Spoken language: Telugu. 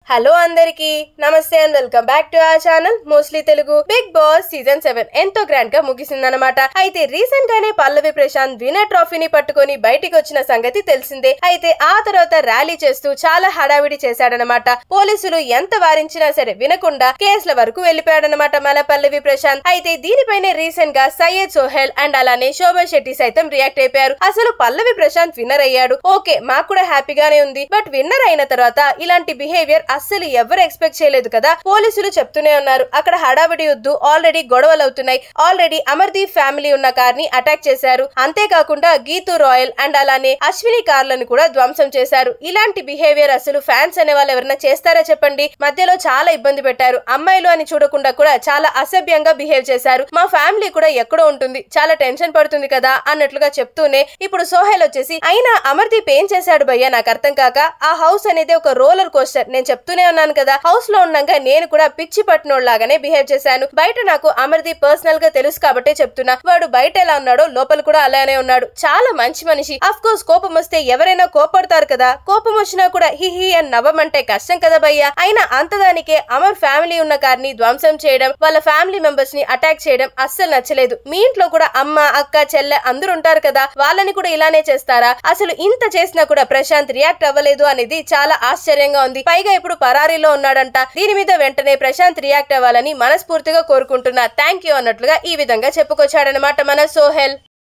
హలో అందరికి నమస్తే and welcome back to our channel mostly Telugu Bigg Boss season seven ఎంతో గ్రాండ్ గా ముగిసిందనమాట అయితే రీసెంట్ గానే పల్లవి ప్రశాంత్ వినర్ ట్రోఫీని పట్టుకొని బయటికి వచ్చిన సంగతి తెలిసిందే అయితే ఆ తర్వాత ర్యాలీ చేస్తూ చాలా హడావిడి చేశాడనమాట పోలీసులు ఎంత వారించినా సరే వినకుండా కేసుల వరకు వెళ్లిపోయాడనమాట మన పల్లవి ప్రశాంత్ అయితే దీనిపైనే రీసెంట్ గా సయ్యద్ సోహెల్ అండ్ అలానే శోభా శెట్టి సైతం రియాక్ట్ అయిపోయారు అసలు పల్లవి ప్రశాంత్ విన్నర్ అయ్యాడు ఓకే మాకు కూడా హ్యాపీగానే ఉంది బట్ విన్నర్ అయిన తర్వాత ఇలాంటి బిహేవియర్ అస్సలు ఎవరు ఎక్స్పెక్ట్ చేయలేదు కదా పోలీసులు చెప్తూనే ఉన్నారు అక్కడ హడావిడి వద్దు ఆల్రెడీ గొడవలు అవుతున్నాయి ఆల్రెడీ అమర్దీప్ ఫ్యామిలీ ఉన్న కార్ ని అటాక్ చేశారు అంతేకాకుండా గీతు రాయల్ అండ్ అలానే అశ్విని కార్లను కూడా ధ్వంసం చేశారు ఇలాంటి బిహేవియర్ అసలు ఫ్యాన్స్ అనే వాళ్ళు ఎవరైనా చేస్తారా చెప్పండి మధ్యలో చాలా ఇబ్బంది పెట్టారు అమ్మాయిలు అని చూడకుండా కూడా చాలా అసభ్యంగా బిహేవ్ చేశారు మా ఫ్యామిలీ కూడా ఎక్కడో ఉంటుంది చాలా టెన్షన్ పడుతుంది కదా అన్నట్లుగా చెప్తూనే ఇప్పుడు సోహెల్ వచ్చేసి అయినా అమర్దీప్ ఏం చేశాడు భయ్యా నాకు అర్థం కాక ఆ హౌస్ అనేది ఒక రోలర్ కోస్టర్ నేను చెప్తూనే ఉన్నాను కదా హౌస్ లో ఉన్నాక నేను కూడా పిచ్చి పట్టినోళ్ళలాగానే బిహేవ్ చేశాను బయట నాకు అమర్దీప్ పర్సనల్ గా తెలుసు కాబట్టే చెప్తున్నా వాడు బయట ఎలా ఉన్నాడో లోపల కూడా అలానే ఉన్నాడు చాలా మంచి మనిషి అఫ్ కోర్స్ కోపం వస్తే ఎవరైనా కోపడతారు కదా కోపం వచ్చినా కూడా హి హి అని నవ్వమంటే కష్టం కదా భయ్యా అయినా అంతదానికే అమర్ ఫ్యామిలీ ఉన్న కార్ని ధ్వంసం చేయడం వాళ్ళ ఫ్యామిలీ మెంబర్స్ ని అటాక్ చేయడం అస్సలు నచ్చలేదు మీ ఇంట్లో కూడా అమ్మ అక్క చెల్లె అందరూ ఉంటారు కదా వాళ్ళని కూడా ఇలానే చేస్తారా అసలు ఇంత చేసినా కూడా ప్రశాంత్ రియాక్ట్ అవ్వలేదు అనేది చాలా ఆశ్చర్యంగా ఉంది పైగా ఇప్పుడు పరారీలో ఉన్నాడంట దీని మీద వెంటనే ప్రశాంత్ రియాక్ట్ అవ్వాలని మనస్ఫూర్తిగా కోరుకుంటున్నా థ్యాంక్ యూ అన్నట్లుగా ఈ విధంగా చెప్పుకొచ్చాడనమాట మన సోహెల్